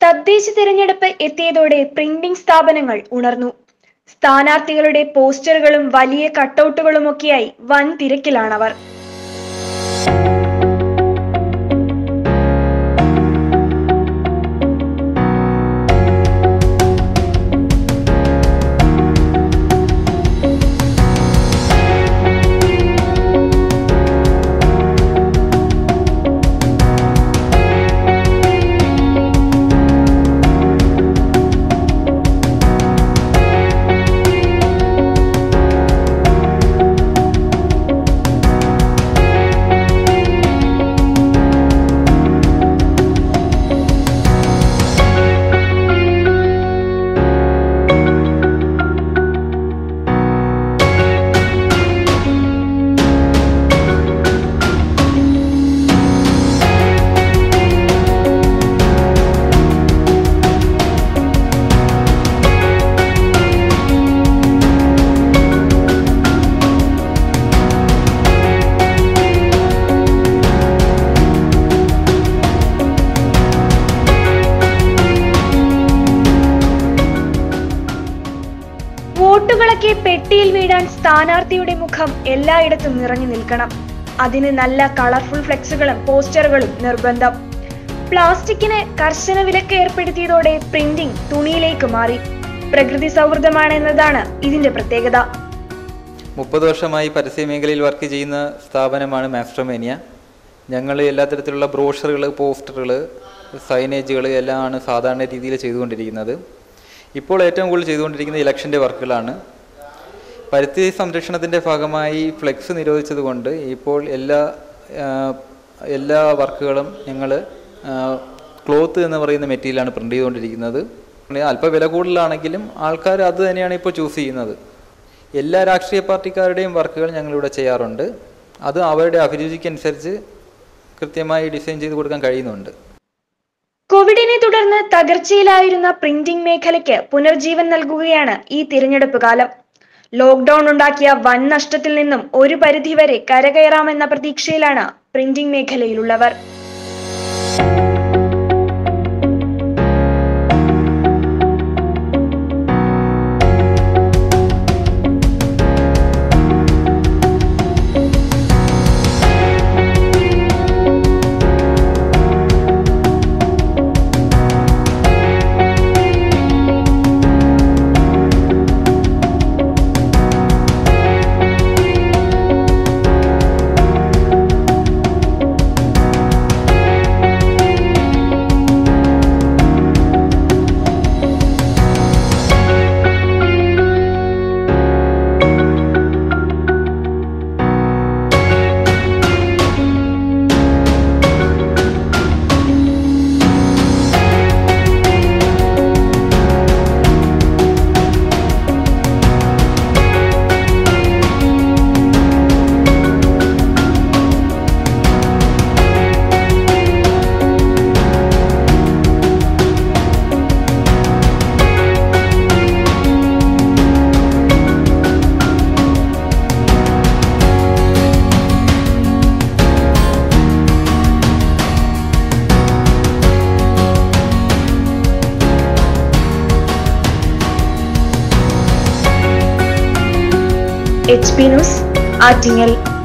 തദ്ദേശ തിരഞ്ഞെടുപ്പ് എത്തിയതോടെ പ്രിന്റിംഗ് സ്ഥാപനങ്ങൾ ഉണർന്നു സ്ഥാനാർത്ഥികളുടെ പോസ്റ്ററുകളും വലിയ കട്ടൗട്ടുകളുമൊക്കെയായി വൻ തിരക്കിലാണവർ വോട്ടുകളൊക്കെ പെട്ടിയിൽ വീഴാൻ സ്ഥാനാർത്ഥിയുടെ മുഖം എല്ലായിടത്തും നിറഞ്ഞു നിൽക്കണം അതിന് നല്ല കളർഫുൾ ഫ്ലെക്സുകളും പോസ്റ്ററുകളും നിർബന്ധം പ്ലാസ്റ്റിക്കിന് കർശന വിലക്ക് ഏർപ്പെടുത്തിയതോടെ പ്രിന്റിംഗ് തുണിയിലേക്ക് മാറി പ്രകൃതി സൗഹൃദമാണ് എന്നതാണ് ഇതിന്റെ പ്രത്യേകത മുപ്പത് വർഷമായി പരസ്യ മേഖലയിൽ വർക്ക് ചെയ്യുന്ന സ്ഥാപനമാണ് മാസ്ട്രോമേനിയ ഞങ്ങൾ എല്ലാ തരത്തിലുള്ള ബ്രോഷറുകൾ പോസ്റ്ററുകൾ സൈനേജുകൾ എല്ലാമാണ് സാധാരണ രീതിയിൽ ചെയ്തുകൊണ്ടിരിക്കുന്നത് ഇപ്പോൾ ഏറ്റവും കൂടുതൽ ചെയ്തുകൊണ്ടിരിക്കുന്നത് ഇലക്ഷൻ്റെ വർക്കുകളാണ് പരിസ്ഥിതി സംരക്ഷണത്തിൻ്റെ ഭാഗമായി ഫ്ലെക്സ് നിരോധിച്ചതുകൊണ്ട് ഇപ്പോൾ എല്ലാ ആ, എല്ലാ വർക്കുകളും ഞങ്ങൾ ക്ലോത്ത് എന്ന് പറയുന്ന മെറ്റീരിയലാണ് പ്രിൻ്റ് ചെയ്തുകൊണ്ടിരിക്കുന്നത് അല്പം വില കൂടുതലാണെങ്കിലും ആൾക്കാർ അത് തന്നെയാണ് ഇപ്പോൾ ചൂസ് ചെയ്യുന്നത് എല്ലാ രാഷ്ട്രീയ പാർട്ടിക്കാരുടെയും വർക്കുകൾ ഞങ്ങളിവിടെ ചെയ്യാറുണ്ട് അത് അവരുടെ അഭിരുചിക്കനുസരിച്ച് കൃത്യമായി ഡിസൈൻ ചെയ്ത് കൊടുക്കാൻ കഴിയുന്നുണ്ട് കോവിഡിനെ തുടർന്ന് തകർച്ചയിലായിരുന്ന പ്രിന്റിംഗ് മേഖലയ്ക്ക് പുനർജീവൻ നൽകുകയാണ് ഈ തിരഞ്ഞെടുപ്പ് കാലം ലോക്ക്ഡൌൺ ഉണ്ടാക്കിയ വൻ നഷ്ടത്തിൽ നിന്നും ഒരു പരിധിവരെ കരകയറാമെന്ന പ്രതീക്ഷയിലാണ് പ്രിന്റിംഗ് മേഖലയിലുള്ളവർ എച്ച് പി ന്യൂസ് ആറ്റിങ്ങൽ